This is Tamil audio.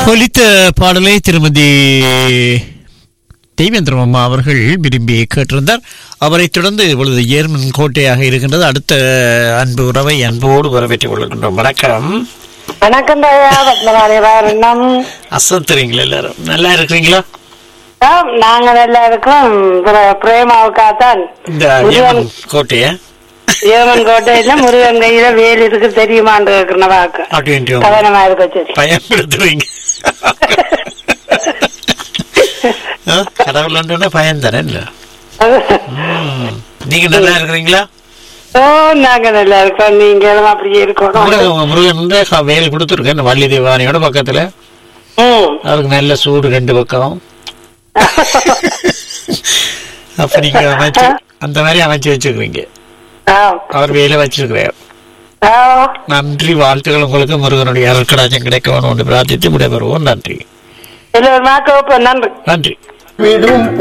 ஒலித்த பாடலை திருமதி தெய்வேந்திரம் அம்மா அவர்கள் விரும்பி கேட்டிருந்தார் அவரைத் தொடர்ந்து இப்பொழுது ஏர்மன் கோட்டையாக இருக்கின்றது அடுத்த அன்பு உறவை அன்போடு வரவேற்றுக் கொள்கின்றோம் வணக்கம் வணக்கம் தாயா பத்மநாபி வாரணம் அசத்துறீங்களா எல்லாரும் நல்லா இருக்கிறீங்களா நாங்க நல்லா இருக்கோம் பிர- பிரேமாவுக்காகத்தான் இந்த முருகன் ஏர்மன் கோட்டைய ஏமன் கோட்டையில முருகன் கையில வேல் இருக்கு தெரியுமான்னு இருக்கிற வாக்கு அப்படின்ட்டு கவனமா இருக்க சரி பயன்படுத்துவீங்க ஆ, கடவுள் ஒன்றுனா பயம் தானே இல்ல ம். நீங்க நல்லா இருக்கிறீங்களா ஓ நாங்க நல்லா இருக்கோம் நீங்களும் அப்படியே இருக்கணும் முருகன் முருகன் க- வேல் கொடுத்துருக்கேன் வள்ளி தேவானியோட பக்கத்துல ம். அவருக்கு நல்ல சூடு ரெண்டு பக்கம் அப்ப நீங்க அமைச்சு அந்த மாதிரி அமைச்சு வச்சுக்கிறீங்க ஆ. அவர் வேலை வச்சிருக்கிறார் ஆ. நன்றி வாழ்த்துக்கள் உங்களுக்கு முருகனுடைய அருட்கடாச்சம் கிடைக்க வேணும் என்று பிரார்த்தித்து விடைபெறுவோம் நன்றி எல்லோரும் நன்றி நன்றி விடும்